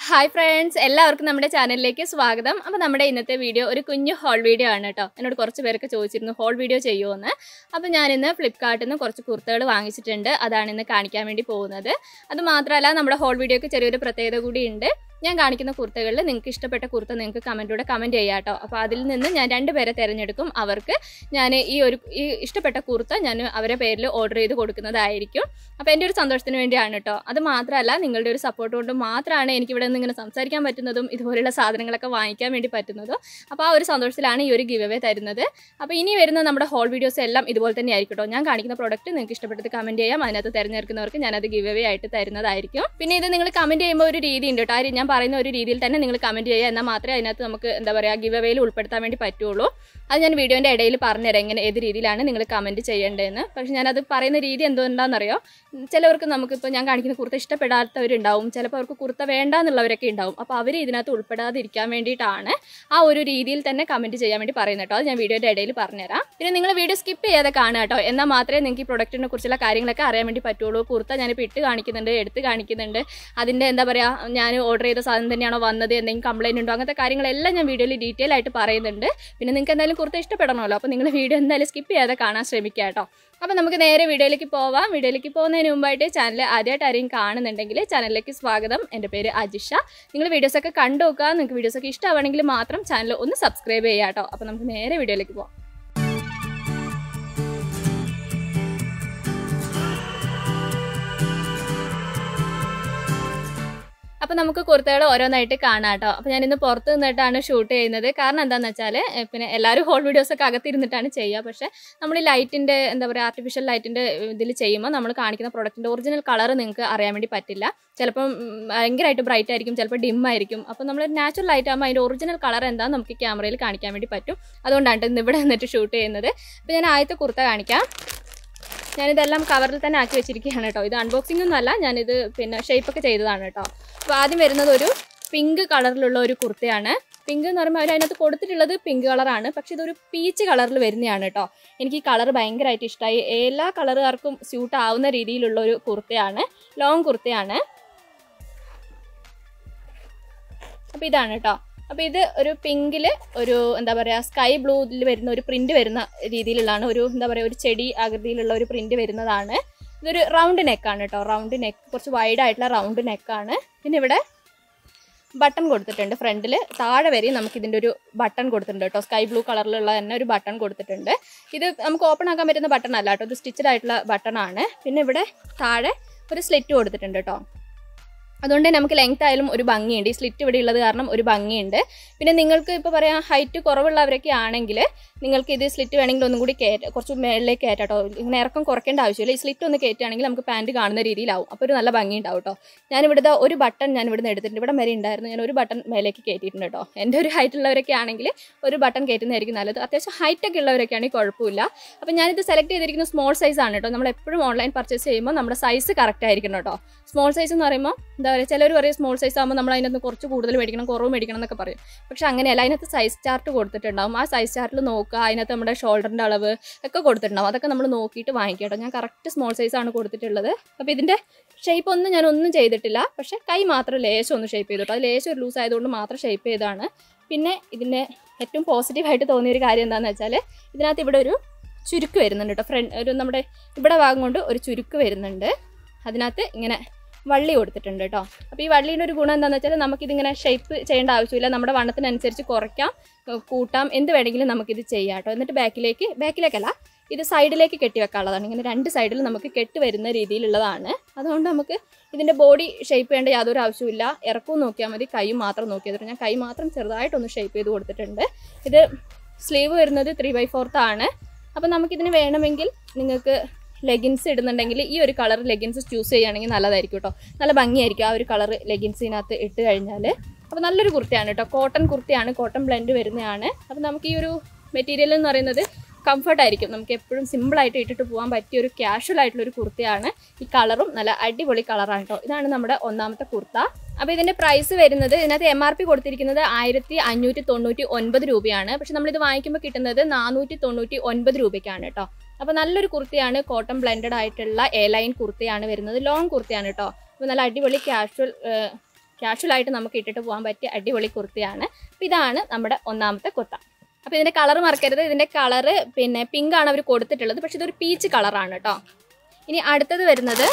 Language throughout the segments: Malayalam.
ഹായ് ഫ്രണ്ട്സ് എല്ലാവർക്കും നമ്മുടെ ചാനലിലേക്ക് സ്വാഗതം അപ്പോൾ നമ്മുടെ ഇന്നത്തെ വീഡിയോ ഒരു കുഞ്ഞു ഹോൾ വീഡിയോ ആണ് കേട്ടോ എന്നോട് കുറച്ച് പേരൊക്കെ ചോദിച്ചിരുന്നു ഹോൾ വീഡിയോ ചെയ്യുമോ എന്ന് അപ്പോൾ ഞാനിന്ന് ഫ്ലിപ്കാർട്ടിൽ നിന്ന് കുറച്ച് കുർത്തകൾ വാങ്ങിച്ചിട്ടുണ്ട് അതാണ് ഇന്ന് കാണിക്കാൻ വേണ്ടി പോകുന്നത് അത് മാത്രമല്ല നമ്മുടെ ഹോൾ വീഡിയോക്ക് ചെറിയൊരു പ്രത്യേകത കൂടിയുണ്ട് ഞാൻ കാണിക്കുന്ന കുർത്തകളിൽ നിങ്ങൾക്ക് ഇഷ്ടപ്പെട്ട കുർത്ത നിങ്ങൾക്ക് കമൻറ്റിലൂടെ കമൻറ്റ് ചെയ്യാം കേട്ടോ അപ്പോൾ അതിൽ നിന്ന് ഞാൻ രണ്ട് പേരെ തിരഞ്ഞെടുക്കും അവർക്ക് ഞാൻ ഈ ഒരു ഈ ഇഷ്ടപ്പെട്ട കുർത്ത ഞാൻ അവരെ പേരിൽ ഓർഡർ ചെയ്ത് കൊടുക്കുന്നതായിരിക്കും അപ്പോൾ എൻ്റെ ഒരു സന്തോഷത്തിന് വേണ്ടിയാണ് കേട്ടോ അത് മാത്രമല്ല നിങ്ങളുടെ ഒരു സപ്പോർട്ട് കൊണ്ട് മാത്രമാണ് എനിക്ക് ഇവിടെ നിന്ന് ഇങ്ങനെ സംസാരിക്കാൻ പറ്റുന്നതും ഇതുപോലെയുള്ള സാധനങ്ങളൊക്കെ വാങ്ങിക്കാൻ വേണ്ടി പറ്റുന്നതും അപ്പോൾ ആ ഒരു സന്തോഷത്തിലാണ് ഈ ഒരു ഗിവ് അവേ തരുന്നത് അപ്പോൾ ഇനി വരുന്ന നമ്മുടെ ഹോൾ വീഡിയോസ് എല്ലാം ഇതുപോലെ തന്നെ ആയിരിക്കും കേട്ടോ ഞാൻ കാണിക്കുന്ന പ്രോഡക്റ്റ് നിങ്ങൾക്ക് ഇഷ്ടപ്പെട്ടത് കമൻറ്റ് ചെയ്യാം അതിനകത്ത് തിരഞ്ഞെടുക്കുന്നവർക്ക് ഞാനത് ഗിവ് അവേ ആയിട്ട് തരുന്നതായിരിക്കും പിന്നെ ഇത് നിങ്ങൾ കമൻറ്റ് ചെയ്യുമ്പോൾ ഒരു രീതി ഉണ്ട് കേട്ടോ ആ രീ- ഞാൻ പറയുന്ന ഒരു രീതിയിൽ തന്നെ നിങ്ങൾ കമൻറ്റ് ചെയ്യുക എന്നാൽ മാത്രമേ അതിനകത്ത് നമുക്ക് എന്താ പറയുക ഗിവ് അവേയിൽ ഉൾപ്പെടുത്താൻ വേണ്ടി പറ്റുള്ളൂ അത് ഞാൻ വീഡിയോൻ്റെ ഇടയിൽ പറഞ്ഞുതരാം എങ്ങനെ ഏത് രീതിയിലാണ് നിങ്ങൾ കമൻറ്റ് ചെയ്യേണ്ടതെന്ന് പക്ഷേ ഞാനത് പറയുന്ന രീതി എന്തുകൊണ്ടാണെന്നറിയോ ചിലവർക്ക് നമുക്കിപ്പോൾ ഞാൻ കാണിക്കുന്ന കുർത്ത ഇഷ്ടപ്പെടാത്തവരുണ്ടാവും ചിലപ്പോൾ അവർക്ക് കുർത്ത വേണ്ട എന്നുള്ളവരൊക്കെ ഉണ്ടാവും അപ്പോൾ അവർ ഇതിനകത്ത് ഉൾപ്പെടാതിരിക്കാൻ വേണ്ടിയിട്ടാണ് ആ ഒരു രീതിയിൽ തന്നെ കമൻറ്റ് ചെയ്യാൻ വേണ്ടി പറയുന്നത് കേട്ടോ അത് ഞാൻ വീഡിയോയുടെ ഇടയിൽ പറഞ്ഞുതരാം പിന്നെ നിങ്ങൾ വീഡിയോ സ്കിപ്പ് ചെയ്യാതെ കാണുക കേട്ടോ എന്നാൽ മാത്രമേ നിങ്ങൾക്ക് ഈ പ്രൊഡക്റ്റിനെ കുറിച്ചുള്ള കാര്യങ്ങളൊക്കെ അറിയാൻ വേണ്ടി പറ്റുള്ളൂ കുർത്ത ഞാനിപ്പോൾ ഇട്ട് കാണിക്കുന്നുണ്ട് എടുത്ത് കാണിക്കുന്നുണ്ട് അതിൻ്റെ എന്താ പറയുക ഞാൻ ഓർഡർ ചെയ്ത സാധനം തന്നെയാണോ വന്നത് എന്തെങ്കിലും കംപ്ലൈൻറ്റ് ഉണ്ടോ അങ്ങനത്തെ കാര്യങ്ങളെല്ലാം ഞാൻ വീഡിയോയിൽ ഡീറ്റെയിൽ ആയിട്ട് പറയുന്നുണ്ട് പിന്നെ നിങ്ങൾക്ക് എന്തായാലും കുർത്ത ഇഷ്ടപ്പെടണമല്ലോ അപ്പോൾ നിങ്ങൾ വീഡിയോ എന്തായാലും സ്കിപ്പ് ചെയ്യാതെ കാണാൻ ശ്രമിക്കുക കേട്ടോ അപ്പോൾ നമുക്ക് നേരെ വീഡിയോയിലേക്ക് പോവാം വീഡിയോയിലേക്ക് പോകുന്നതിന് മുമ്പായിട്ട് ചാനൽ ആദ്യമായിട്ട് ആരെയും കാണുന്നുണ്ടെങ്കിൽ ചാനലിലേക്ക് സ്വാഗതം എൻ്റെ പേര് അജിഷ നിങ്ങൾ വീഡിയോസൊക്കെ കണ്ടു നോക്കുക നിങ്ങൾക്ക് വീഡിയോസൊക്കെ ഇഷ്ടമാണെങ്കിൽ മാത്രം ചാനൽ ഒന്ന് സബ്സ്ക്രൈബ് ചെയ്യുക കേട്ടോ അപ്പോൾ നമുക്ക് നേരെ വീഡിയോയിലേക്ക് പോവാം അപ്പോൾ നമുക്ക് കുർത്തകൾ ഓരോന്നായിട്ട് കാണാം കേട്ടോ അപ്പോൾ ഞാൻ ഇന്ന് പുറത്ത് നിന്നിട്ടാണ് ഷൂട്ട് ചെയ്യുന്നത് കാരണം എന്താണെന്ന് വെച്ചാൽ പിന്നെ എല്ലാവരും ഹോൾ വീഡിയോസൊക്കെ അകത്തിരുന്നിട്ടാണ് ചെയ്യുക പക്ഷേ നമ്മൾ ഈ ലൈറ്റിൻ്റെ എന്താ പറയുക ആർട്ടിഫിഷ്യൽ ലൈറ്റിൻ്റെ ഇതിൽ ചെയ്യുമ്പോൾ നമ്മൾ കാണിക്കുന്ന പ്രൊഡക്റ്റിൻ്റെ ഒറിജിനൽ കളർ നിങ്ങൾക്ക് അറിയാൻ വേണ്ടി പറ്റില്ല ചിലപ്പം ഉം, ഭയങ്കരമായിട്ട് ബ്രൈറ്റ് ആയിരിക്കും ചിലപ്പോൾ ഡിം ആയിരിക്കും അപ്പോൾ നമ്മൾ നാച്ചുറൽ ലൈറ്റ് ആകുമ്പോൾ അതിൻ്റെ ഒറിജിനൽ കളർ എന്താണെന്ന് നമുക്ക് ക്യാമറയിൽ കാണിക്കാൻ വേണ്ടി പറ്റും അതുകൊണ്ടാണ് ഇന്ന് ഇവിടെ നിന്നിട്ട് ഷൂട്ട് ചെയ്യുന്നത് അപ്പോൾ ഞാൻ ആദ്യത്തെ കുർത്ത കാണിക്കാം ഞാനിതെല്ലാം കവറിൽ തന്നെ ആക്കി വെച്ചിരിക്കുകയാണ് കേട്ടോ ഇത് അൺബോക്സിംഗ് ഒന്നും അല്ല ഞാനിത് പിന്നെ ഷേപ്പൊക്കെ ചെയ്തതാണ് കേട്ടോ അപ്പോൾ ആദ്യം വരുന്നത് ഒരു പിങ്ക് കളറിലുള്ള ഒരു കുർത്തയാണ് പിങ്ക് എന്ന് പറയുമ്പോൾ അവർ അതിനകത്ത് കൊടുത്തിട്ടുള്ളത് പിങ്ക് കളറാണ് പക്ഷെ ഇതൊരു പീച്ച് കളറിൽ വരുന്നതാണ് കേട്ടോ എനിക്ക് ഈ കളർ ഭയങ്കരമായിട്ട് ഇഷ്ടമായി എല്ലാ കളറുകാർക്കും സ്യൂട്ട് ആവുന്ന രീതിയിലുള്ള ഒരു കുർത്തയാണ് ലോങ് കുർത്തയാണ് അപ്പോൾ ഇതാണ് കേട്ടോ അപ്പോൾ ഇത് ഒരു പിങ്കിൽ ഒരു എന്താ പറയുക സ്കൈ ബ്ലൂവിൽ വരുന്ന ഒരു പ്രിന്റ് വരുന്ന രീതിയിലുള്ളതാണ് ഒരു എന്താ പറയുക ഒരു ചെടി ആകൃതിയിലുള്ള ഒരു പ്രിന്റ് വരുന്നതാണ് ഇതൊരു റൗണ്ട് നെക്കാണ് കേട്ടോ റൗണ്ട് നെക്ക് കുറച്ച് വൈഡ് ആയിട്ടുള്ള റൗണ്ട് നെക്കാണ് പിന്നെ ഇവിടെ ബട്ടൺ കൊടുത്തിട്ടുണ്ട് ഫ്രണ്ടിൽ താഴെ വരെ നമുക്ക് ഇതിൻ്റെ ഒരു ബട്ടൺ കൊടുത്തിട്ടുണ്ട് കേട്ടോ സ്കൈ ബ്ലൂ കളറിലുള്ള തന്നെ ഒരു ബട്ടൺ കൊടുത്തിട്ടുണ്ട് ഇത് നമുക്ക് ഓപ്പൺ ആക്കാൻ പറ്റുന്ന ബട്ടൺ അല്ല കേട്ടോ ഇത് സ്റ്റിച്ചഡ് ആയിട്ടുള്ള ബട്ടൺ ആണ് പിന്നെ ഇവിടെ താഴെ ഒരു സ്ലിറ്റ് കൊടുത്തിട്ടുണ്ട് കേട്ടോ അതുകൊണ്ട് തന്നെ നമുക്ക് ലെങ്ത് ആയാലും ഒരു ഭംഗിയുണ്ട് ഈ സ്ലിറ്റ് ഇവിടെ ഉള്ളത് കാരണം ഒരു ഭംഗിയുണ്ട് പിന്നെ നിങ്ങൾക്ക് ഇപ്പോൾ പറയാം ഹൈറ്റ് കുറവുള്ളവരൊക്കെ ആണെങ്കിൽ നിങ്ങൾക്ക് ഇത് സ്ലിറ്റ് വേണമെങ്കിൽ ഒന്നും കൂടി കയറ്റ കുറച്ച് മേളിലേക്ക് കയറ്റാട്ടോ ഇങ്ങനെ ഇറക്കം കുറയ്ക്കേണ്ട ആവശ്യമില്ല ഈ സ്ലിറ്റ് ഒന്ന് കയറ്റുകയാണെങ്കിൽ നമുക്ക് പാൻറ്റ് കാണുന്ന രീതിയിലാവും അപ്പോൾ ഒരു നല്ല ഭംഗി ഉണ്ടാവും കേട്ടോ ഞാനിവിടുത്തെ ഒരു ബട്ടൺ ഞാൻ ഇവിടുന്ന് എടുത്തിട്ടുണ്ട് ഇവിടെ വരെ ഉണ്ടായിരുന്നു ഞാൻ ഒരു ബട്ടൺ മേലേക്ക് കയറ്റിയിട്ടുണ്ട് കേട്ടോ എൻ്റെ ഒരു ഹൈറ്റ് ഉള്ളവരൊക്കെ ആണെങ്കിൽ ഒരു ബട്ടൺ കയറ്റുന്നതായിരിക്കും നല്ലത് അത്യാവശ്യം ഹൈറ്റ് ഒക്കെ ഉള്ളവരൊക്കെ ആണെങ്കിൽ കുഴപ്പമില്ല അപ്പോൾ ഞാനിത് സെലക്ട് ചെയ്തിരിക്കുന്ന സ്മോൾ സൈസ് ആണ് കേട്ടോ നമ്മൾ എപ്പോഴും ഓൺലൈൻ പർച്ചേസ് ചെയ്യുമ്പോൾ നമ്മുടെ സൈസ് കറക്റ്റ് ആയിരിക്കണം കേട്ടോ സ്മോൾ സൈസ് എന്ന് പറയുമ്പോൾ എന്താ പറയുക ചിലർ പറയും സ്മോൾ സൈസ് ആകുമ്പോൾ നമ്മൾ അതിനകത്ത് കുറച്ച് കൂടുതൽ മേടിക്കണം കുറവ് മേടിക്കണം എന്നൊക്കെ പറയും പക്ഷേ അങ്ങനെയല്ല അതിനകത്ത് സൈസ് ചാർട്ട് കൊടുത്തിട്ടുണ്ടാവും ആ സൈസ് ചാർട്ടിൽ നോക്കുക അതിനകത്ത് നമ്മുടെ ഷോൾഡറിൻ്റെ അളവ് ഒക്കെ കൊടുത്തിട്ടുണ്ടാവും അതൊക്കെ നമ്മൾ നോക്കിയിട്ട് വാങ്ങിക്കുക കേട്ടോ ഞാൻ കറക്റ്റ് സ്മോൾ സൈസ് ആണ് കൊടുത്തിട്ടുള്ളത് അപ്പോൾ ഇതിൻ്റെ ഷേപ്പ് ഒന്നും ഞാൻ ഒന്നും ചെയ്തിട്ടില്ല പക്ഷേ കൈ മാത്രം ലേശം ഒന്ന് ഷേപ്പ് ചെയ്തിട്ടു അത് ലേശം ഒരു ലൂസ് ആയതുകൊണ്ട് മാത്രം ഷേപ്പ് ചെയ്തതാണ് പിന്നെ ഇതിൻ്റെ ഏറ്റവും പോസിറ്റീവായിട്ട് തോന്നിയ ഒരു കാര്യം എന്താണെന്ന് വെച്ചാൽ ഇതിനകത്ത് ഇവിടെ ഒരു ചുരുക്ക് വരുന്നുണ്ട് കേട്ടോ ഫ്രണ്ട് ഒരു നമ്മുടെ ഇവിടെ ഭാഗം കൊണ്ട് ഒരു ചുരുക്ക് വരുന്നുണ്ട് അതിനകത്ത് ഇങ്ങനെ വള്ളി കൊടുത്തിട്ടുണ്ട് കേട്ടോ അപ്പോൾ ഈ വള്ളീൻ്റെ ഒരു ഗുണം എന്താണെന്ന് വെച്ചാൽ നമുക്കിതിങ്ങനെ ഷേപ്പ് ചെയ്യേണ്ട ആവശ്യമില്ല നമ്മുടെ വണ്ണത്തിനനുസരിച്ച് കുറയ്ക്കാം ഏഹ് കൂട്ടാം എന്ത് വേണമെങ്കിലും നമുക്കിത് ചെയ്യാം കേട്ടോ എന്നിട്ട് ബാക്കിലേക്ക് ബാക്കിലേക്കല്ല ഇത് സൈഡിലേക്ക് കെട്ടി വെക്കാനുള്ളതാണ് ഇങ്ങനെ രണ്ട് സൈഡിൽ നമുക്ക് കെട്ട് വരുന്ന രീതിയിലുള്ളതാണ് അതുകൊണ്ട് നമുക്ക് ഇതിൻ്റെ ബോഡി ഷേപ്പ് ചെയ്യേണ്ട യാതൊരു ആവശ്യമില്ല ഇറക്കവും നോക്കിയാൽ മതി കൈയും മാത്രം നോക്കിയത് ഞാൻ കൈ മാത്രം ചെറുതായിട്ടൊന്ന് ഷേപ്പ് ചെയ്ത് കൊടുത്തിട്ടുണ്ട് ഇത് സ്ലീവ് വരുന്നത് ത്രീ ബൈ ഫോർത്ത് ആണ് അപ്പോൾ നമുക്കിതിന് വേണമെങ്കിൽ നിങ്ങൾക്ക് ലെഗിൻസ് ഇടുന്നുണ്ടെങ്കിൽ ഈ ഒരു കളർ ലെഗിൻസ് ചൂസ് ചെയ്യുകയാണെങ്കിൽ നല്ലതായിരിക്കും കേട്ടോ നല്ല ഭംഗിയായിരിക്കും ആ ഒരു കളർ ലെഗിൻസിനകത്ത് ഇട്ട് കഴിഞ്ഞാൽ അപ്പോൾ നല്ലൊരു കുർത്തിയാണ് കേട്ടോ കോട്ടൺ കുർത്തിയാണ് കോട്ടൺ ബ്ലെൻഡ് വരുന്നതാണ് അപ്പോൾ നമുക്ക് ഈ ഒരു മെറ്റീരിയൽ എന്ന് പറയുന്നത് കംഫർട്ട് ആയിരിക്കും നമുക്ക് എപ്പോഴും സിമ്പിളായിട്ട് ഇട്ടിട്ട് പോകാൻ പറ്റിയ ഒരു ക്യാഷ്വൽ ആയിട്ടുള്ള ഒരു കുർത്തിയാണ് ഈ കളറും നല്ല അടിപൊളി കളറാണ് കേട്ടോ ഇതാണ് നമ്മുടെ ഒന്നാമത്തെ കുർത്ത അപ്പോൾ ഇതിൻ്റെ പ്രൈസ് വരുന്നത് ഇതിനകത്ത് എം ആർ പി കൊടുത്തിരിക്കുന്നത് ആയിരത്തി അഞ്ഞൂറ്റി തൊണ്ണൂറ്റി ഒൻപത് രൂപയാണ് പക്ഷെ നമ്മളിത് വാങ്ങിക്കുമ്പോൾ കിട്ടുന്നത് നാനൂറ്റി തൊണ്ണൂറ്റി ഒൻപത് രൂപയ്ക്കാണ് കേട്ടോ അപ്പോൾ നല്ലൊരു കുർത്തിയാണ് കോട്ടൺ ബ്ലെൻഡഡ് ആയിട്ടുള്ള എ ലൈൻ കുർത്തിയാണ് വരുന്നത് ലോങ് കുർത്തിയാണ് കേട്ടോ അപ്പോൾ നല്ല അടിപൊളി ക്യാഷ്വൽ കാഷ്വലായിട്ട് നമുക്ക് ഇട്ടിട്ട് പോകാൻ പറ്റിയ അടിപൊളി കുർത്തിയാണ് അപ്പോൾ ഇതാണ് നമ്മുടെ ഒന്നാമത്തെ കുർത്ത അപ്പോൾ ഇതിൻ്റെ കളർ മറക്കരുത് ഇതിൻ്റെ കളറ് പിന്നെ പിങ്ക് ആണ് അവർ കൊടുത്തിട്ടുള്ളത് പക്ഷേ ഇതൊരു പീച്ച് കളറാണ് കേട്ടോ ഇനി അടുത്തത് വരുന്നത്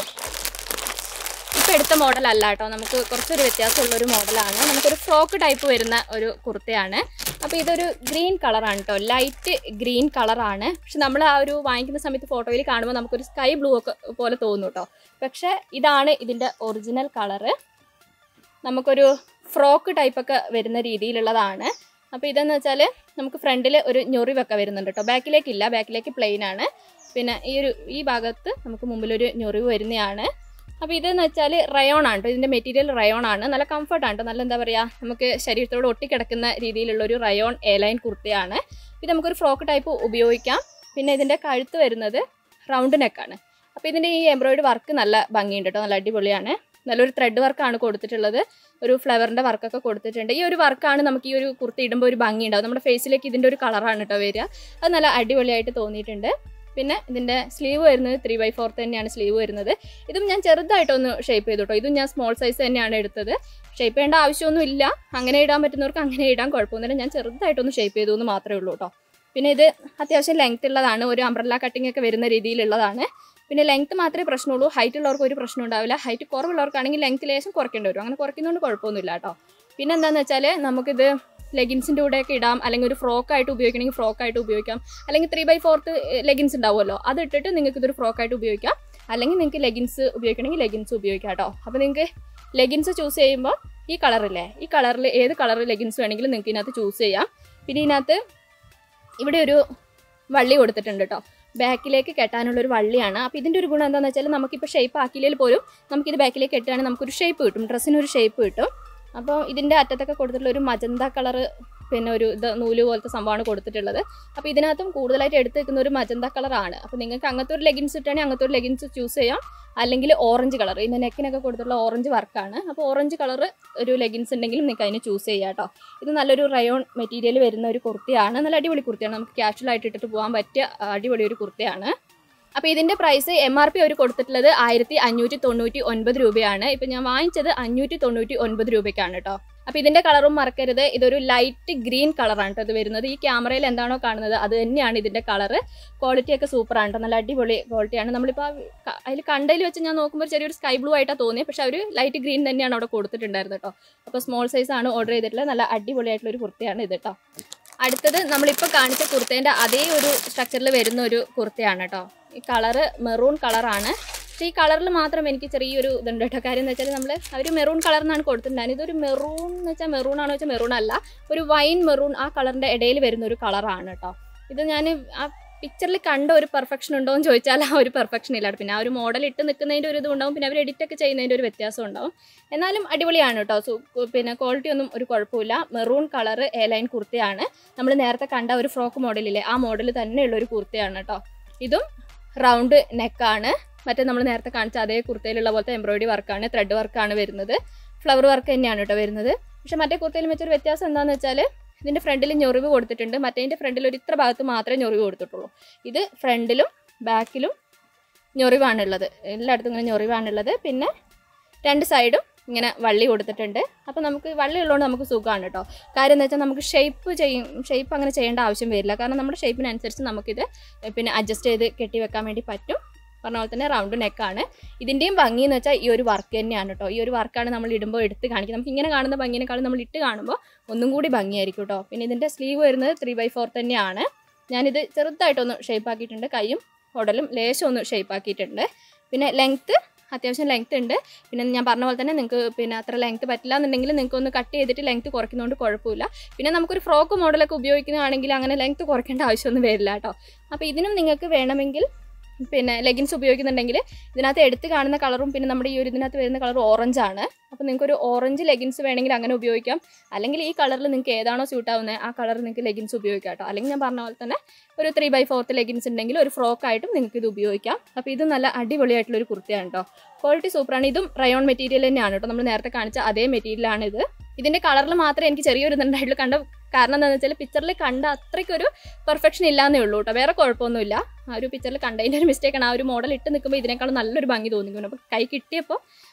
ഇപ്പോൾ എടുത്ത മോഡൽ അല്ല കേട്ടോ നമുക്ക് കുറച്ചൊരു വ്യത്യാസമുള്ള ഒരു മോഡലാണ് നമുക്കൊരു ഫ്രോക്ക് ടൈപ്പ് വരുന്ന ഒരു കുർത്തയാണ് അപ്പോൾ ഇതൊരു ഗ്രീൻ കളറാണ് കേട്ടോ ലൈറ്റ് ഗ്രീൻ കളറാണ് പക്ഷെ നമ്മൾ ആ ഒരു വാങ്ങിക്കുന്ന സമയത്ത് ഫോട്ടോയിൽ കാണുമ്പോൾ നമുക്കൊരു സ്കൈ ബ്ലൂ ഒക്കെ പോലെ തോന്നും കേട്ടോ പക്ഷേ ഇതാണ് ഇതിൻ്റെ ഒറിജിനൽ കളറ് നമുക്കൊരു ഫ്രോക്ക് ടൈപ്പൊക്കെ വരുന്ന രീതിയിലുള്ളതാണ് അപ്പോൾ ഇതെന്ന് വെച്ചാൽ നമുക്ക് ഫ്രണ്ടിൽ ഒരു ഞൊറിവൊക്കെ വരുന്നുണ്ട് കേട്ടോ ബാക്കിലേക്കില്ല ബാക്കിലേക്ക് പ്ലെയിൻ ആണ് പിന്നെ ഈ ഒരു ഈ ഭാഗത്ത് നമുക്ക് മുമ്പിലൊരു ഞൊറിവ് വരുന്നതാണ് അപ്പോൾ ഇതെന്ന് വെച്ചാൽ റയോൺ ആണ് കേട്ടോ ഇതിൻ്റെ മെറ്റീരിയൽ റയോൺ ആണ് നല്ല കംഫർട്ടാണ് കേട്ടോ നല്ല എന്താ പറയുക നമുക്ക് ശരീരത്തോട് ഒട്ടിക്കിടക്കുന്ന രീതിയിലുള്ള ഒരു റയോൺ എയർലൈൻ കുർത്തയാണ് ഇത് നമുക്കൊരു ഫ്രോക്ക് ടൈപ്പ് ഉപയോഗിക്കാം പിന്നെ ഇതിൻ്റെ കഴുത്ത് വരുന്നത് റൗണ്ട് നെക്കാണ് അപ്പോൾ ഇതിൻ്റെ ഈ എംബ്രോയിഡറി വർക്ക് നല്ല ഭംഗിയുണ്ട് കേട്ടോ നല്ല അടിപൊളിയാണ് നല്ലൊരു ത്രെഡ് വർക്കാണ് കൊടുത്തിട്ടുള്ളത് ഒരു ഫ്ലവറിൻ്റെ വർക്കൊക്കെ കൊടുത്തിട്ടുണ്ട് ഈ ഒരു വർക്കാണ് നമുക്ക് ഈ ഒരു കുർത്തി ഇടുമ്പോൾ ഒരു ഭംഗി ഉണ്ടാവും നമ്മുടെ ഫേസിലേക്ക് ഇതിൻ്റെ ഒരു കളറാണ് കേട്ടോ വരിക അത് നല്ല അടിപൊളിയായിട്ട് തോന്നിയിട്ടുണ്ട് പിന്നെ ഇതിൻ്റെ സ്ലീവ് വരുന്നത് ത്രീ ബൈ ഫോർത്ത് തന്നെയാണ് സ്ലീവ് വരുന്നത് ഇതും ഞാൻ ചെറുതായിട്ടൊന്ന് ഷേപ്പ് ചെയ്തു കേട്ടോ ഇതും ഞാൻ സ്മോൾ സൈസ് തന്നെയാണ് എടുത്തത് ഷേപ്പ് ചെയ്യേണ്ട ആവശ്യമൊന്നും ഇല്ല അങ്ങനെ ഇടാൻ പറ്റുന്നവർക്ക് അങ്ങനെ ഇടാൻ കുഴപ്പമൊന്നുമില്ല ഞാൻ ചെറുതായിട്ടൊന്ന് ഷേപ്പ് ചെയ്തു എന്ന് മാത്രമേ ഉള്ളൂ കേട്ടോ പിന്നെ ഇത് അത്യാവശ്യം ലെങ്ത് ഉള്ളതാണ് ഒരു അംബ്രല്ല കട്ടിംഗ് ഒക്കെ വരുന്ന രീതിയിലുള്ളതാണ് പിന്നെ ലെങ്ത് മാത്രമേ പ്രശ്നമുള്ളൂ ഹൈറ്റ് ഉള്ളവർക്ക് ഒരു പ്രശ്നം ഉണ്ടാവില്ല ഹൈറ്റ് കുറവുള്ളവർക്കാണെങ്കിൽ ലെങ്ത് ലേശം കുറയ്ക്കേണ്ടി വരും അങ്ങനെ കുറയ്ക്കുന്നതുകൊണ്ട് കുഴപ്പമൊന്നുമില്ല കേട്ടോ പിന്നെ എന്താണെന്ന് വെച്ചാൽ നമുക്കിത് ലെഗിൻസിൻ്റെ കൂടെയൊക്കെ ഇടാം അല്ലെങ്കിൽ ഒരു ഫ്രോക്ക് ആയിട്ട് ഉപയോഗിക്കണമെങ്കിൽ ഫ്രോക്ക് ആയിട്ട് ഉപയോഗിക്കാം അല്ലെങ്കിൽ ത്രീ ബൈ ഫോർത്ത് ലെഗിൻസ് ഉണ്ടാവുമല്ലോ അത് ഇട്ടിട്ട് നിങ്ങൾക്ക് ഇതൊരു ഫ്രോക്ക് ആയിട്ട് ഉപയോഗിക്കാം അല്ലെങ്കിൽ നിങ്ങൾക്ക് ലെഗിൻസ് ഉപയോഗിക്കണമെങ്കിൽ ലെഗിൻസ് ഉപയോഗിക്കാം കേട്ടോ അപ്പോൾ നിങ്ങൾക്ക് ലെഗിൻസ് ചൂസ് ചെയ്യുമ്പോൾ ഈ കളറില്ലേ ഈ കളറിൽ ഏത് കളർ ലെഗിൻസ് വേണമെങ്കിലും നിങ്ങൾക്ക് ഇതിനകത്ത് ചൂസ് ചെയ്യാം പിന്നെ ഇതിനകത്ത് ഇവിടെ ഒരു വള്ളി കൊടുത്തിട്ടുണ്ട് കേട്ടോ ബാക്കിലേക്ക് കെട്ടാനുള്ള ഒരു വള്ളിയാണ് അപ്പോൾ ഇതിൻ്റെ ഒരു ഗുണം എന്താണെന്ന് വെച്ചാൽ നമുക്കിപ്പോൾ ഷേപ്പ് ആക്കിയില്ലെങ്കിൽ പോലും നമുക്കിത് ബാക്കിലേക്ക് കെട്ടുകയാണെങ്കിൽ നമുക്കൊരു ഷേപ്പ് കിട്ടും ഡ്രസ്സിന് ഒരു ഷേപ്പ് കിട്ടും അപ്പോൾ ഇതിൻ്റെ അറ്റത്തൊക്കെ കൊടുത്തിട്ടുള്ള ഒരു മജന്ത കളറ് പിന്നെ ഒരു ഇത് നൂല് പോലത്തെ സംഭവമാണ് കൊടുത്തിട്ടുള്ളത് അപ്പോൾ ഇതിനകത്തും കൂടുതലായിട്ട് എടുത്ത് വെക്കുന്ന ഒരു മജന്ത കളറാണ് അപ്പോൾ നിങ്ങൾക്ക് അങ്ങനത്തെ ഒരു ലെഗിൻസ് ഇട്ടാണെങ്കിൽ അങ്ങനത്തെ ഒരു ലെഗിൻസ് ചൂസ് ചെയ്യാം അല്ലെങ്കിൽ ഓറഞ്ച് കളർ ഇതിൻ്റെ നെക്കിനൊക്കെ കൊടുത്തിട്ടുള്ള ഓറഞ്ച് വർക്കാണ് അപ്പോൾ ഓറഞ്ച് കളർ ഒരു ലെഗിൻസ് ഉണ്ടെങ്കിലും നിങ്ങൾക്ക് അതിന് ചൂസ് ചെയ്യാം കേട്ടോ ഇത് നല്ലൊരു റയോൺ മെറ്റീരിയൽ വരുന്ന ഒരു കുർത്തിയാണ് നല്ല അടിപൊളി കുർത്തിയാണ് നമുക്ക് casual ആയിട്ട് ഇട്ടിട്ട് പോകാൻ പറ്റിയ ആ, അടിപൊളി ഒരു കുർത്തിയാണ് അപ്പോൾ ഇതിൻ്റെ പ്രൈസ് എം ആർ പി അവർ കൊടുത്തിട്ടുള്ളത് ആയിരത്തി അഞ്ഞൂറ്റി തൊണ്ണൂറ്റി ഒൻപത് രൂപയാണ് ഇപ്പം ഞാൻ വാങ്ങിച്ചത് അഞ്ഞൂറ്റി തൊണ്ണൂറ്റി ഒൻപത് രൂപയ്ക്കാണ് കേട്ടോ അപ്പോൾ ഇതിൻ്റെ കളറും മറക്കരുത് ഇതൊരു ലൈറ്റ് ഗ്രീൻ കളറാണ് കേട്ടോ ഇത് വരുന്നത് ഈ ക്യാമറയിൽ എന്താണോ കാണുന്നത് അത് തന്നെയാണ് ഇതിൻ്റെ കളറ് ക്വാളിറ്റി ഒക്കെ സൂപ്പറാണ് കേട്ടോ നല്ല അടിപൊളി ക്വാളിറ്റിയാണ് നമ്മളിപ്പോൾ അതിൽ കണ്ടതിൽ വെച്ച് ഞാൻ നോക്കുമ്പോൾ ചെറിയൊരു സ്കൈ ബ്ലൂ ആയിട്ടാണ് തോന്നിയത് പക്ഷേ അവർ ലൈറ്റ് ഗ്രീൻ തന്നെയാണ് അവിടെ കൊടുത്തിട്ടുണ്ടായിരുന്നത് കേട്ടോ അപ്പോൾ സ്മോൾ സൈസ് ആണ് ഓർഡർ ചെയ്തിട്ടുള്ളത് നല്ല അടിപൊളിയായിട്ടുള്ള ഒരു കുർത്തിയാണ് ഇത് കേട്ടോ അടുത്തത് നമ്മളിപ്പോൾ കാണിച്ച കുർത്തേൻ്റെ അതേ ഒരു സ്ട്രക്ചറിൽ വരുന്ന ഒരു കുർത്തയാണ് കേട്ടോ ഈ കളറ് മെറൂൺ കളറാണ് പക്ഷേ ഈ കളറിൽ മാത്രം എനിക്ക് ചെറിയൊരു ഇതുണ്ട് കേട്ടോ കാര്യം എന്ന് വെച്ചാൽ നമ്മൾ അവർ മെറൂൺ കളറിനാണ് കൊടുത്തിട്ടുണ്ടായിരുന്നത് ഇതൊരു മെറൂൺ എന്ന് വെച്ചാൽ മെറൂൺ ആണോ വെച്ചാൽ മെറൂൺ അല്ല ഒരു വൈൻ മെറൂൺ ആ കളറിൻ്റെ ഇടയിൽ വരുന്ന ഒരു കളറാണ് കേട്ടോ ഇത് ഞാൻ ആ പിക്ചറിൽ കണ്ട ഒരു പെർഫെക്ഷൻ ഉണ്ടോ എന്ന് ചോദിച്ചാൽ ആ ഒരു പെർഫെക്ഷൻ ഇല്ല പിന്നെ ആ ഒരു മോഡൽ ഇട്ട് നിൽക്കുന്നതിൻ്റെ ഒരു ഇത് ഉണ്ടാവും പിന്നെ അവർ എഡിറ്റ് ഒക്കെ ചെയ്യുന്നതിൻ്റെ ഒരു വ്യത്യാസം ഉണ്ടാവും എന്നാലും അടിപൊളിയാണ് കേട്ടോ സു പിന്നെ ക്വാളിറ്റി ഒന്നും ഒരു കുഴപ്പമില്ല മെറൂൺ കളറ് എ ലൈൻ കുർത്തയാണ് നമ്മൾ നേരത്തെ കണ്ട ഒരു ഫ്രോക്ക് മോഡലില്ലേ ആ മോഡൽ തന്നെയുള്ള ഒരു കുർത്തയാണ് കേട്ടോ ഇതും റൗണ്ട് നെക്കാണ് മറ്റേ നമ്മൾ നേരത്തെ കാണിച്ച അതേ കുർത്തയിലുള്ള പോലത്തെ എംബ്രോയിഡറി വർക്കാണ് ത്രെഡ് വർക്കാണ് വരുന്നത് ഫ്ലവർ വർക്ക് തന്നെയാണ് കേട്ടോ വരുന്നത് പക്ഷെ മറ്റേ കുർത്തയിൽ വെച്ചൊരു വ്യത്യാസം എന്താണെന്ന് വെച്ചാൽ ഇതിൻ്റെ ഫ്രണ്ടിൽ ഞൊറിവ് കൊടുത്തിട്ടുണ്ട് മറ്റേതിൻ്റെ ഫ്രണ്ടിൽ ഒരു ഇത്ര ഭാഗത്ത് മാത്രമേ ഞൊറിവ് കൊടുത്തിട്ടുള്ളൂ ഇത് ഫ്രണ്ടിലും ബാക്കിലും ഞൊറിവാണുള്ളത് എല്ലായിടത്തും ഇങ്ങനെ ഞൊറിവാണുള്ളത് പിന്നെ രണ്ട് സൈഡും ഇങ്ങനെ വള്ളി കൊടുത്തിട്ടുണ്ട് അപ്പോൾ നമുക്ക് വള്ളി ഉള്ളതുകൊണ്ട് നമുക്ക് സുഖമാണ് കേട്ടോ കാര്യം എന്താ വെച്ചാൽ നമുക്ക് ഷേപ്പ് ചെയ്യും ഷേപ്പ് അങ്ങനെ ചെയ്യേണ്ട ആവശ്യം വരില്ല കാരണം നമ്മുടെ ഷേപ്പിനനുസരിച്ച് നമുക്കിത് പിന്നെ അഡ്ജസ്റ്റ് ചെയ്ത് കെട്ടി വെക്കാൻ വേണ്ടി പറ്റും പറഞ്ഞ പോലെ തന്നെ റൗണ്ട് നെക്കാണ് ഇതിൻ്റെയും ഭംഗി എന്ന് വെച്ചാൽ ഈ ഒരു വർക്ക് തന്നെയാണ് കേട്ടോ ഈ ഒരു വർക്കാണ് നമ്മൾ ഇടുമ്പോൾ എടുത്ത് കാണിക്കുന്നത് നമുക്ക് ഇങ്ങനെ കാണുന്ന ഭംഗിനേക്കാളും നമ്മൾ ഇട്ട് കാണുമ്പോൾ ഒന്നും കൂടി ഭംഗിയായിരിക്കും കേട്ടോ പിന്നെ ഇതിൻ്റെ സ്ലീവ് വരുന്നത് ത്രീ ബൈ ഫോർ തന്നെയാണ് ഞാനിത് ചെറുതായിട്ടൊന്ന് ഷേപ്പ് ആക്കിയിട്ടുണ്ട് കൈയും ഉടലും ലേശം ഒന്ന് ഷേപ്പ് ആക്കിയിട്ടുണ്ട് പിന്നെ ലെങ്ത്ത് അത്യാവശ്യം ലെങ്ത് ഉണ്ട് പിന്നെ ഞാൻ പറഞ്ഞ പോലെ തന്നെ നിങ്ങൾക്ക് പിന്നെ അത്ര ലെങ്ത് പറ്റില്ല എന്നുണ്ടെങ്കിൽ നിങ്ങൾക്ക് ഒന്ന് കട്ട് ചെയ്തിട്ട് ലെങ്ത് കുറയ്ക്കുന്നതുകൊണ്ട് കുഴപ്പമില്ല പിന്നെ നമുക്കൊരു ഫ്രോക്ക് മോഡലൊക്കെ ഉപയോഗിക്കുന്നതാണെങ്കിൽ അങ്ങനെ ലെങ്ത് കുറയ്ക്കേണ്ട ആവശ്യമൊന്നും വരില്ല കേട്ടോ അപ്പോൾ ഇതിനും നിങ്ങൾക്ക് വേണമെങ്കിൽ പിന്നെ ലെഗിൻസ് ഉപയോഗിക്കുന്നുണ്ടെങ്കിൽ ഇതിനകത്ത് എടുത്ത് കാണുന്ന കളറും പിന്നെ നമ്മുടെ ഈ ഒരു ഇതിനകത്ത് വരുന്ന കളർ ഓറഞ്ച് ആണ് അപ്പോൾ നിങ്ങൾക്ക് ഒരു ഓറഞ്ച് ലെഗിൻസ് വേണമെങ്കിൽ അങ്ങനെ ഉപയോഗിക്കാം അല്ലെങ്കിൽ ഈ കളറിൽ നിങ്ങൾക്ക് ഏതാണോ സ്യൂട്ട് ആവുന്നത് ആ കളർ നിങ്ങൾക്ക് ലെഗിൻസ് ഉപയോഗിക്കാം കേട്ടോ അല്ലെങ്കിൽ ഞാൻ പറഞ്ഞ പോലെ തന്നെ ഒരു ത്രീ ബൈ ഫോർത്ത് ലെഗിൻസ് ഉണ്ടെങ്കിൽ ഒരു ഫ്രോക്ക് ആയിട്ടും നിങ്ങൾക്ക് ഇത് ഉപയോഗിക്കാം അപ്പോൾ ഇത് നല്ല അടിപൊളിയായിട്ടുള്ള ഒരു കുർത്തിയാണ് കേട്ടോ ക്വാളിറ്റി സൂപ്പറാണ് ഇതും റയോൺ മെറ്റീരിയൽ തന്നെയാണ് കേട്ടോ നമ്മൾ നേരത്തെ കാണിച്ച അതേ മെറ്റീരിയലാണ് ഇത് ഇതിൻ്റെ കളറിൽ മാത്രമേ എനിക്ക് ചെറിയൊരു ഇതുണ്ടായിട്ടുള്ളൂ കണ്ട കാരണം എന്താണെന്ന് വെച്ചാൽ പിക്ചറിൽ കണ്ട അത്രയ്ക്കൊരു പെർഫെക്ഷൻ ഇല്ലാന്നേ ഉള്ളൂ കേട്ടോ വേറെ കുഴപ്പമൊന്നുമില്ല ആ ഒരു പിക്ചറിൽ കണ്ടതിൻ്റെ ഒരു മിസ്റ്റേക്കാണ് ആ ഒരു മോഡൽ ഇട്ട് നിൽക്കുമ്പോൾ ഇതിനേക്കാളും നല്ലൊരു ഭംഗി തോന്നിക്കുന്നു അപ്പോൾ കൈ കിട്ടിയപ്പോൾ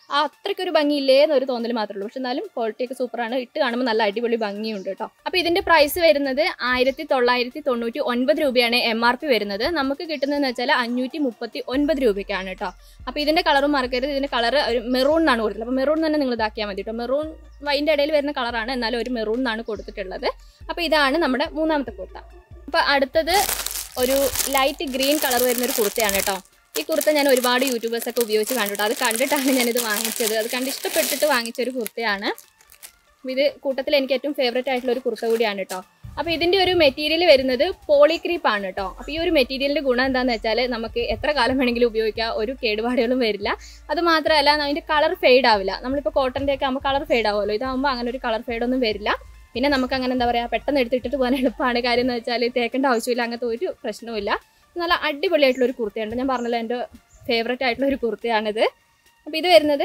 ആ അത്രയ്ക്കൊരു ഭംഗിയില്ലേ എന്നൊരു തോന്നൽ മാത്രമേ ഉള്ളൂ പക്ഷെ എന്നാലും ക്വാളിറ്റി ഒക്കെ സൂപ്പറാണ് ഇട്ട് കാണുമ്പോൾ നല്ല അടിപൊളി ഭംഗിയുണ്ട് കേട്ടോ അപ്പോൾ ഇതിന്റെ പ്രൈസ് വരുന്നത് ആയിരത്തി തൊള്ളായിരത്തി തൊണ്ണൂറ്റി ഒൻപത് രൂപയാണ് എം ആർ പി വരുന്നത് നമുക്ക് കിട്ടുന്നതെന്ന് വെച്ചാൽ അഞ്ഞൂറ്റി മുപ്പത്തി ഒൻപത് രൂപയ്ക്കാണ് കേട്ടോ അപ്പോൾ ഇതിന്റെ കളറും മറക്കരുത് ഇതിന്റെ കളർ ഒരു മെറൂൺ എന്നാണ് കൊടുത്തത് അപ്പോൾ മെറൂൺ തന്നെ നിങ്ങൾ ഇതാക്കിയാൽ മതി കേട്ടോ മെറൂൺ വൈൻ്റെ ഇടയിൽ വരുന്ന കളറാണ് എന്നാലും ഒരു മെറൂൺ എന്നാണ് കൊടുത്തിട്ടുള്ളത് അപ്പോൾ ഇതാണ് നമ്മുടെ മൂന്നാമത്തെ കുർത്ത അപ്പോൾ അടുത്തത് ഒരു ലൈറ്റ് ഗ്രീൻ കളർ വരുന്ന ഒരു കുർത്തയാണ് കേട്ടോ ഈ കുർത്ത ഞാൻ ഒരുപാട് യൂട്യൂബേഴ്സ് ഒക്കെ ഉപയോഗിച്ച് കണ്ടിട്ടോ അത് കണ്ടിട്ടാണ് ഞാനിത് വാങ്ങിച്ചത് അത് കണ്ട് ഇഷ്ടപ്പെട്ടിട്ട് വാങ്ങിച്ച ഒരു കുർത്തയാണ് അപ്പോൾ ഇത് കൂട്ടത്തിൽ എനിക്ക് ഏറ്റവും ഫേവറേറ്റ് ആയിട്ടുള്ള ഒരു കുർത്ത കൂടിയാണ് കേട്ടോ അപ്പോൾ ഇതിൻ്റെ ഒരു മെറ്റീരിയൽ വരുന്നത് പോളിക്രീപ്പ് ആണ് കേട്ടോ അപ്പോൾ ഈ ഒരു മെറ്റീരിയലിൻ്റെ ഗുണം എന്താണെന്ന് വെച്ചാൽ നമുക്ക് എത്ര കാലം വേണമെങ്കിലും ഉപയോഗിക്കാം ഒരു കേടുപാടുകളും വരില്ല അത് മാത്രമല്ല അതിൻ്റെ കളർ ഫെയ്ഡ് ആവില്ല നമ്മളിപ്പോൾ കോട്ടൻ്റെ ഒക്കെ ആകുമ്പോൾ കളർ ഫെയ്ഡ് ആവുമല്ലോ ഇതാകുമ്പോൾ അങ്ങനെ ഒരു കളർ ഫെയ്ഡ് ഒന്നും വരില്ല പിന്നെ നമുക്ക് അങ്ങനെ എന്താ പറയുക പെട്ടെന്ന് എടുത്തിട്ടിട്ട് പോകാൻ എളുപ്പമാണ് കാര്യം എന്ന് വെച്ചാൽ തേക്കേണ്ട ആവശ്യമില്ല അങ്ങനത്തെ ഒരു പ്രശ്നവുമില്ല നല്ല അടിപൊളിയായിട്ടുള്ള ഒരു കുർത്തയുണ്ട് ഞാൻ പറഞ്ഞല്ലോ എൻ്റെ ഫേവറേറ്റ് ആയിട്ടുള്ള ഒരു കുർത്തയാണിത് അപ്പോൾ ഇത് വരുന്നത്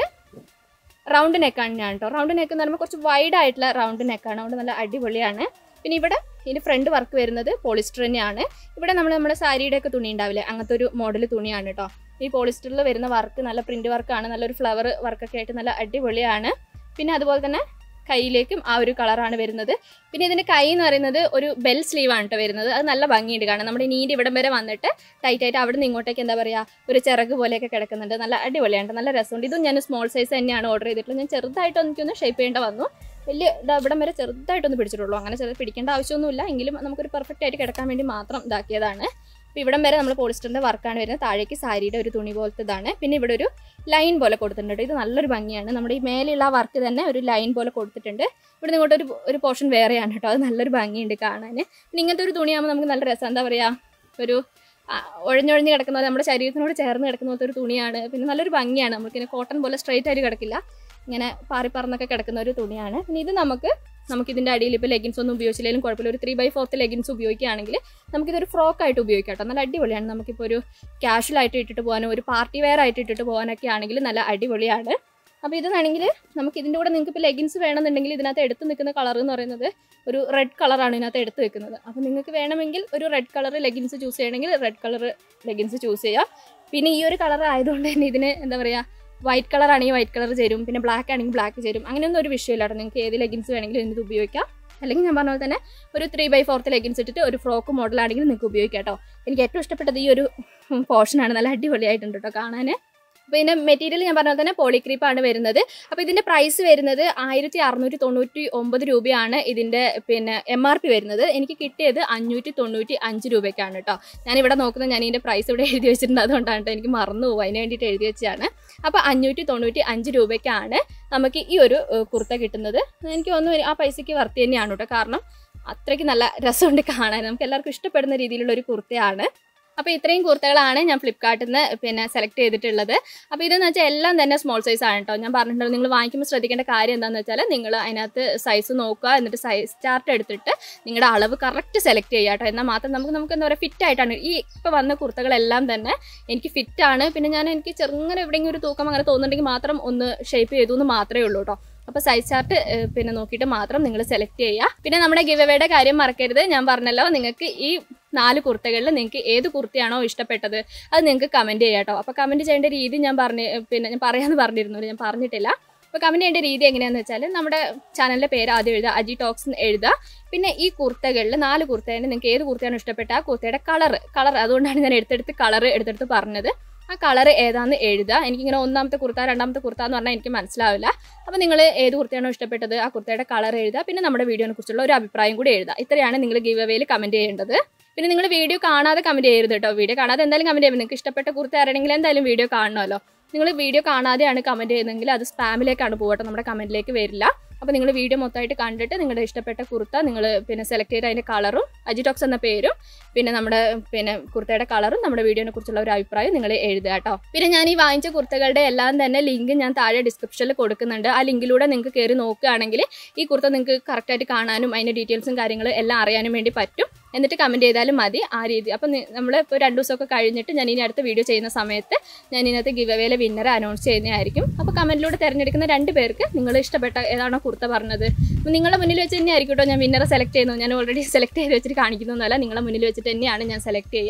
റൗണ്ട് നെക്കാണ് ഞാൻ കേട്ടോ റൗണ്ട് നെക്ക് എന്ന് പറയുമ്പോൾ കുറച്ച് വൈഡ് ആയിട്ടുള്ള റൗണ്ട് നെക്കാണ് അതുകൊണ്ട് നല്ല അടിപൊളിയാണ് പിന്നെ ഇവിടെ ഇതിൻ്റെ ഫ്രണ്ട് വർക്ക് വരുന്നത് പോളിസ്റ്റർ തന്നെയാണ് ഇവിടെ നമ്മൾ നമ്മുടെ സാരിയുടെ ഒക്കെ തുണി ഉണ്ടാവില്ലേ അങ്ങനത്തെ ഒരു മോഡൽ തുണിയാണ് കേട്ടോ ഈ പോളിസ്റ്ററിൽ വരുന്ന വർക്ക് നല്ല പ്രിന്റ് വർക്കാണ് നല്ലൊരു ഫ്ലവർ വർക്കൊക്കെ ആയിട്ട് നല്ല അടിപൊളിയാണ് പിന്നെ അതുപോലെ തന്നെ കയ്യിലേക്കും ആ ഒരു കളറാണ് വരുന്നത് പിന്നെ ഇതിൻ്റെ കൈ എന്ന് പറയുന്നത് ഒരു ബെൽ സ്ലീവ് ആണ് കേട്ടോ വരുന്നത് അത് നല്ല ഭംഗിയുണ്ട് കാരണം നമ്മുടെ നീൻ്റെ ഇവിടം വരെ വന്നിട്ട് ടൈറ്റ് ആയിട്ട് അവിടെ നിന്ന് ഇങ്ങോട്ടേക്ക് എന്താ പറയുക ഒരു ചിറക് പോലെയൊക്കെ കിടക്കുന്നുണ്ട് നല്ല അടിപൊളിയാണ് നല്ല രസമുണ്ട് ഇതും ഞാൻ സ്മോൾ സൈസ് തന്നെയാണ് ഓർഡർ ചെയ്തിട്ടുള്ളത് ഞാൻ ചെറുതായിട്ട് എനിക്കൊന്ന് ഷേപ്പ് ചെയ്യേണ്ട വന്നു വലിയ ഇതാ ഇവിടം വരെ ചെറുതായിട്ടൊന്ന് പിടിച്ചിട്ടുള്ളൂ അങ്ങനെ ചെറുത് പിടിക്കേണ്ട ആവശ്യമൊന്നുമില്ല എങ്കിലും നമുക്കൊരു പെർഫെക്റ്റ് ആയിട്ട് കിടക്കാൻ വേണ്ടി മാത്രം ഇതാക്കിയതാണ് അപ്പോൾ ഇവിടം വരെ നമ്മൾ പോളിസ്റ്ററിൻ്റെ വർക്കാണ് വരുന്നത് താഴേക്ക് സാരിയുടെ ഒരു തുണി പോലത്തെ ഇതാണ് പിന്നെ ഇവിടെ ഒരു ലൈൻ പോലെ കൊടുത്തിട്ടുണ്ട് ഇത് നല്ലൊരു ഭംഗിയാണ് നമ്മുടെ ഈ മേലെയുള്ള വർക്ക് തന്നെ ഒരു ലൈൻ പോലെ കൊടുത്തിട്ടുണ്ട് ഇവിടെ നിങ്ങോട്ട് ഒരു ഒരു പോർഷൻ വേറെയാണ് കേട്ടോ അത് നല്ലൊരു ഭംഗിയുണ്ട് കാണാൻ പിന്നെ ഇങ്ങനത്തെ ഒരു തുണിയാകുമ്പോൾ നമുക്ക് നല്ല രസം എന്താ പറയുക ഒരു ആ, ഒഴിഞ്ഞൊഴിഞ്ഞ് കിടക്കുന്ന പോലെ നമ്മുടെ ശരീരത്തിനോട് ചേർന്ന് കിടക്കുന്ന പോലത്തെ ഒരു തുണിയാണ് പിന്നെ നല്ലൊരു ഭംഗിയാണ് നമുക്കിങ്ങനെ കോട്ടൺ പോലെ സ്ട്രൈറ്റ് ആയിട്ട് കിടക്കില്ല ഇങ്ങനെ പാറി പറന്നൊക്കെ കിടക്കുന്ന ഒരു തുണിയാണ് പിന്നെ ഇത് നമുക്ക് നമുക്ക് ഇതിൻ്റെ അടിയിൽ ഇപ്പോൾ ലെഗിൻസ് ഒന്നും ഉപയോഗിച്ചില്ലെങ്കിലും കുഴപ്പമില്ല ഒരു ത്രീ ബൈ ഫോർത്ത് ലെഗിൻസ് ഉപയോഗിക്കുകയാണെങ്കിൽ നമുക്കിതൊരു ഫ്രോക്ക് ആയിട്ട് ഉപയോഗിക്കാം കേട്ടോ നല്ല അടിപൊളിയാണ് നമുക്കിപ്പോൾ ഒരു casual ആയിട്ട് ഇട്ടിട്ട് പോകാനും ഒരു പാർട്ടി വെയർ ആയിട്ട് ഇട്ടിട്ട് പോകാനൊക്കെ ആണെങ്കിൽ നല്ല അടിപൊളിയാണ് അപ്പോൾ ഇത് വേണമെങ്കിൽ നമുക്ക് ഇതിൻ്റെ കൂടെ നിങ്ങൾക്ക് ഇപ്പോൾ ലെഗിൻസ് വേണമെന്നുണ്ടെങ്കിൽ ഇതിനകത്ത് എടുത്ത് നിൽക്കുന്ന കളർ എന്ന് പറയുന്നത് ഒരു റെഡ് കളറാണ് ഇതിനകത്ത് എടുത്ത് വെക്കുന്നത് അപ്പോൾ നിങ്ങൾക്ക് വേണമെങ്കിൽ ഒരു റെഡ് കളർ ലെഗിൻസ് ചൂസ് ചെയ്യണമെങ്കിൽ റെഡ് കളർ ലെഗിൻസ് ചൂസ് ചെയ്യാം പിന്നെ ഈ ഒരു കളർ ആയതുകൊണ്ട് തന്നെ ഇതിന് എന്താ പറയുക വൈറ്റ് കളർ ആണെങ്കിൽ വൈറ്റ് കളർ ചേരും പിന്നെ ബ്ലാക്ക് ആണെങ്കിൽ ബ്ലാക്ക് ചേരും അങ്ങനെയൊന്നും ഒരു വിഷയമില്ല കേട്ടോ നിങ്ങൾക്ക് ഏത് ലെഗിൻസ് വേണമെങ്കിലും ഇതിന് ഉപയോഗിക്കാം അല്ലെങ്കിൽ ഞാൻ പറഞ്ഞ പോലെ തന്നെ ഒരു ത്രീ ബൈ ഫോർത്ത് ലെഗിൻസ് ഇട്ടിട്ട് ഒരു ഫ്രോക്ക് മോഡലാണെങ്കിൽ നിങ്ങൾക്ക് ഉപയോഗിക്കാം കേട്ടോ എനിക്ക് ഏറ്റവും ഇഷ്ടപ്പെട്ടത് ഈ ഒരു പോർഷനാണ് നല്ല അടിപൊളിയായിട്ടുണ്ട് കേട്ടോ കാണാൻ അപ്പോൾ ഇതിൻ്റെ മെറ്റീരിയൽ ഞാൻ പറഞ്ഞ പോലെ തന്നെ പോളിക്രീപ്പാണ് വരുന്നത് അപ്പോൾ ഇതിൻ്റെ പ്രൈസ് വരുന്നത് ആയിരത്തി അറുന്നൂറ്റി തൊണ്ണൂറ്റി ഒമ്പത് രൂപയാണ് ഇതിൻ്റെ പിന്നെ എം ആർ പി വരുന്നത് എനിക്ക് കിട്ടിയത് അഞ്ഞൂറ്റി തൊണ്ണൂറ്റി അഞ്ച് രൂപയ്ക്കാണ് കേട്ടോ ഞാനിവിടെ നോക്കുന്നത് ഞാൻ ഇതിൻ്റെ പ്രൈസ് ഇവിടെ എഴുതി വെച്ചിട്ടുണ്ട് അതുകൊണ്ടാണ് കേട്ടോ എനിക്ക് മറന്നു പോകും അതിന് വേണ്ടിയിട്ട് എഴുതി വെച്ചതാണ് അപ്പോൾ അഞ്ഞൂറ്റി തൊണ്ണൂറ്റി അഞ്ച് രൂപയ്ക്കാണ് നമുക്ക് ഈ ഒരു ഏഹ്, കുർത്ത കിട്ടുന്നത് എനിക്ക് തോന്നുന്നു ആ പൈസയ്ക്ക് വർത്തി തന്നെയാണ് കേട്ടോ കാരണം അത്രയ്ക്ക് നല്ല രസമുണ്ട് കാണാൻ നമുക്ക് എല്ലാവർക്കും ഇഷ്ടപ്പെടുന്ന രീതിയിലുള്ള ഒരു കുർത്തയാണ് അപ്പോൾ ഇത്രയും കുർത്തകളാണ് ഞാൻ ഫ്ലിപ്കാർട്ടിൽ നിന്ന് പിന്നെ സെലക്ട് ചെയ്തിട്ടുള്ളത് അപ്പോൾ ഇതെന്ന് വെച്ചാൽ എല്ലാം തന്നെ സ്മോൾ സൈസ് ആണ് കേട്ടോ ഞാൻ പറഞ്ഞിട്ടുണ്ട് നിങ്ങൾ വാങ്ങിക്കുമ്പോൾ ശ്രദ്ധിക്കേണ്ട കാര്യം എന്താണെന്ന് വെച്ചാൽ നിങ്ങൾ അതിനകത്ത് സൈസ് നോക്കുക എന്നിട്ട് സൈസ് ചാർട്ട് എടുത്തിട്ട് നിങ്ങളുടെ അളവ് കറക്റ്റ് സെലക്ട് ചെയ്യുക കേട്ടോ എന്നാൽ മാത്രം നമുക്ക് നമുക്ക് എന്താ പറയുക ഫിറ്റ് ആയിട്ടാണ് ഈ ഇപ്പോൾ വന്ന കുർത്തകളെല്ലാം തന്നെ എനിക്ക് ഫിറ്റ് ആണ് പിന്നെ ഞാൻ എനിക്ക് ചെറുങ്ങനെ എവിടെയെങ്കിലും ഒരു തൂക്കം അങ്ങനെ തോന്നുന്നുണ്ടെങ്കിൽ മാത്രം ഒന്ന് ഷേപ്പ് ചെയ്തു എന്ന് മാത്രമേ ഉള്ളൂ കേട്ടോ അപ്പോൾ സൈസ് ചാർട്ട് പിന്നെ നോക്കിയിട്ട് മാത്രം നിങ്ങൾ സെലക്ട് ചെയ്യുക പിന്നെ നമ്മുടെ ഗിവ് അവയുടെ കാര്യം മറക്കരുത് ഞാൻ പറഞ്ഞല്ലോ നിങ്ങൾക്ക് ഈ നാല് കുർത്തകളിൽ നിങ്ങൾക്ക് ഏത് കുർത്തയാണോ ഇഷ്ടപ്പെട്ടത് അത് നിങ്ങൾക്ക് കമൻറ്റ് ചെയ്യാം കേട്ടോ അപ്പോൾ കമൻറ്റ് ചെയ്യേണ്ട രീതി ഞാൻ പറഞ്ഞു പിന്നെ ഞാൻ പറയാമെന്ന് പറഞ്ഞിരുന്നു ഞാൻ പറഞ്ഞിട്ടില്ല അപ്പോൾ കമൻറ്റ് ചെയ്യേണ്ട രീതി എങ്ങനെയാണെന്ന് വെച്ചാൽ നമ്മുടെ ചാനലിൻ്റെ പേര് ആദ്യം എഴുതുക അജി ടോക്സ് എന്ന് എഴുതുക പിന്നെ ഈ കുർത്തകളിൽ നാല് കുർത്തകളിൽ നിങ്ങൾക്ക് ഏത് കുർത്തയാണോ ഇഷ്ടപ്പെട്ട ആ കുർത്തയുടെ കളർ കളർ അതുകൊണ്ടാണ് ഞാൻ എടുത്തെടുത്ത് കളർ എടുത്തെടുത്ത് പറഞ്ഞത് ആ കളർ ഏതാന്ന് എഴുതുക എനിക്കിങ്ങനെ ഒന്നാമത്തെ കുർത്ത രണ്ടാമത്തെ കുർത്ത എന്ന് പറഞ്ഞാൽ എനിക്ക് മനസ്സിലാവില്ല അപ്പോൾ നിങ്ങൾ ഏത് കുർത്തയാണോ ഇഷ്ടപ്പെട്ടത് ആ കുർത്തയുടെ കളർ എഴുതുക പിന്നെ നമ്മുടെ വീഡിയോനെ കുറിച്ചുള്ള ഒരു അഭിപ്രായം കൂടി എഴുതുക ഇത്രയാണ് നിങ്ങൾ ഗീവ് അവേയിൽ കമൻറ്റ് ചെയ്യേണ്ടത് പിന്നെ നിങ്ങൾ വീഡിയോ കാണാതെ കമൻറ്റ് ചെയ്യരുത് കേട്ടോ വീഡിയോ കാണാതെ എന്തായാലും കമൻറ്റ് ചെയ്യുമ്പോൾ നിങ്ങൾക്ക് ഇഷ്ടപ്പെട്ട കുർത്ത ആരെങ്കിലും എന്തായാലും വീഡിയോ കാണണമല്ലോ നിങ്ങൾ വീഡിയോ കാണാതെയാണ് കമൻറ്റ് ചെയ്യുന്നതെങ്കിൽ അത് സ്പാമിലേക്കാണ് പോകട്ടെ നമ്മുടെ കമൻറ്റിലേക്ക് വരില്ല അപ്പോൾ നിങ്ങൾ വീഡിയോ മൊത്തമായിട്ട് കണ്ടിട്ട് നിങ്ങളുടെ ഇഷ്ടപ്പെട്ട കുർത്ത നിങ്ങൾ പിന്നെ സെലക്ട് ചെയ്ത് അതിൻ്റെ കളറും അജിറ്റോക്സ് എന്ന പേരും പിന്നെ നമ്മുടെ പിന്നെ കുർത്തയുടെ കളറും നമ്മുടെ വീഡിയോനെ കുറിച്ചുള്ള ഒരു അഭിപ്രായം നിങ്ങൾ എഴുതുക കേട്ടോ പിന്നെ ഞാൻ ഈ വാങ്ങിച്ച കുർത്തകളുടെ എല്ലാം തന്നെ ലിങ്ക് ഞാൻ താഴെ ഡിസ്ക്രിപ്ഷനിൽ കൊടുക്കുന്നുണ്ട് ആ ലിങ്കിലൂടെ നിങ്ങൾക്ക് കയറി നോക്കുകയാണെങ്കിൽ ഈ കുർത്ത നിങ്ങൾക്ക് കറക്റ്റായിട്ട് കാണാനും അതിൻ്റെ ഡീറ്റെയിൽസും കാര്യങ്ങളും എല്ലാം അറിയാനും വേണ്ടി പറ്റും എന്നിട്ട് കമൻറ്റ് ചെയ്താലും മതി ആ രീതി അപ്പം നമ്മൾ ഇപ്പോൾ രണ്ട് ദിവസമൊക്കെ കഴിഞ്ഞിട്ട് ഞാൻ ഇനി അടുത്ത വീഡിയോ ചെയ്യുന്ന സമയത്ത് ഞാൻ ഇതിനകത്ത് ഗിവ് അവേലെ വിന്നറെ അനൗൺസ് ചെയ്യുന്നതായിരിക്കും അപ്പോൾ കമൻറ്റിലൂടെ തിരഞ്ഞെടുക്കുന്ന രണ്ട് പേർക്ക് നിങ്ങൾ ഇഷ്ടപ്പെട്ട ഏതാണോ കുർത്ത പറഞ്ഞത് അപ്പോൾ നിങ്ങളുടെ മുന്നിൽ വെച്ച് തന്നെയായിരിക്കും കേട്ടോ ഞാൻ വിന്നറെ സെലക്ട് ചെയ്യുന്നത് ഞാൻ ഓൾറെഡി സെലക്ട് ചെയ്ത് വെച്ചിട്ട് കാണിക്കുന്നൊന്നുമല്ല നിങ്ങളുടെ മുന്നിൽ വെച്ചിട്ട് തന്നെയാണ് ഞാൻ സെലക്ട് ചെയ്യുക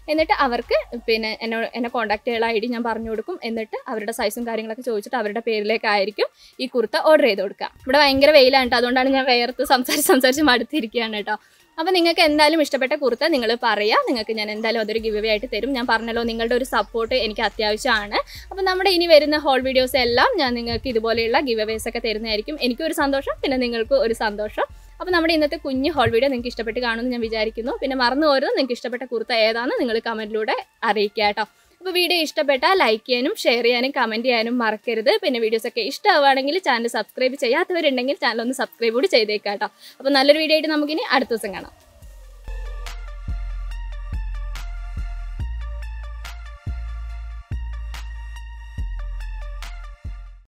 എന്നിട്ട് അവർക്ക് പിന്നെ എന്നോട് എന്നെ കോൺടാക്ട് ചെയ്യാനുള്ള ഐ ഡി ഞാൻ പറഞ്ഞു കൊടുക്കും എന്നിട്ട് അവരുടെ സൈസും കാര്യങ്ങളൊക്കെ ചോദിച്ചിട്ട് അവരുടെ പേരിലേക്കായിരിക്കും ഈ കുർത്ത ഓർഡർ ചെയ്ത് കൊടുക്കുക ഇവിടെ ഭയങ്കര വെയിലാണ് കേട്ടോ അതുകൊണ്ടാണ് ഞാൻ വേർത്ത് സംസാരിച്ച് സംസാരിച്ച് മടുത്തിരിക്കുകയാണ് കേട്ടോ അപ്പോൾ നിങ്ങൾക്ക് എന്തായാലും ഇഷ്ടപ്പെട്ട കുർത്ത നിങ്ങൾ പറയുക നിങ്ങൾക്ക് ഞാൻ എന്തായാലും അതൊരു ഗിവ് അവേ ആയിട്ട് തരും ഞാൻ പറഞ്ഞല്ലോ നിങ്ങളുടെ ഒരു സപ്പോർട്ട് എനിക്ക് അത്യാവശ്യമാണ് അപ്പോൾ നമ്മുടെ ഇനി വരുന്ന ഹോൾ വീഡിയോസ് എല്ലാം ഞാൻ നിങ്ങൾക്ക് ഇതുപോലെയുള്ള ഗിവ് അവേസ് ഒക്കെ തരുന്നതായിരിക്കും എനിക്കൊരു സന്തോഷം പിന്നെ നിങ്ങൾക്ക് ഒരു സന്തോഷം അപ്പോൾ നമ്മുടെ ഇന്നത്തെ കുഞ്ഞ് ഹോൾ വീഡിയോ നിങ്ങൾക്ക് ഇഷ്ടപ്പെട്ട് കാണുമെന്ന് ഞാൻ വിചാരിക്കുന്നു പിന്നെ മറന്നു പോരുത് നിങ്ങൾക്ക് ഇഷ്ടപ്പെട്ട കുർത്ത ഏതാണെന്ന് നിങ്ങൾ കമൻറ്റിലൂടെ അറിയിക്കുക കേട്ടോ അപ്പോൾ വീഡിയോ ഇഷ്ടപ്പെട്ടാൽ ലൈക്ക് ചെയ്യാനും ഷെയർ ചെയ്യാനും കമൻറ്റ് ചെയ്യാനും മറക്കരുത് പിന്നെ വീഡിയോസ് ഒക്കെ ഇഷ്ടമാവുകയാണെങ്കിൽ ചാനൽ സബ്സ്ക്രൈബ് ചെയ്യാത്തവരുണ്ടെങ്കിൽ ചാനൽ ഒന്ന് സബ്സ്ക്രൈബ് കൂടി ചെയ്തേക്കാം കേട്ടോ അപ്പോൾ നല്ലൊരു വീഡിയോ ആയിട്ട് നമുക്കിനി അടുത്ത ദിവസം കാണാം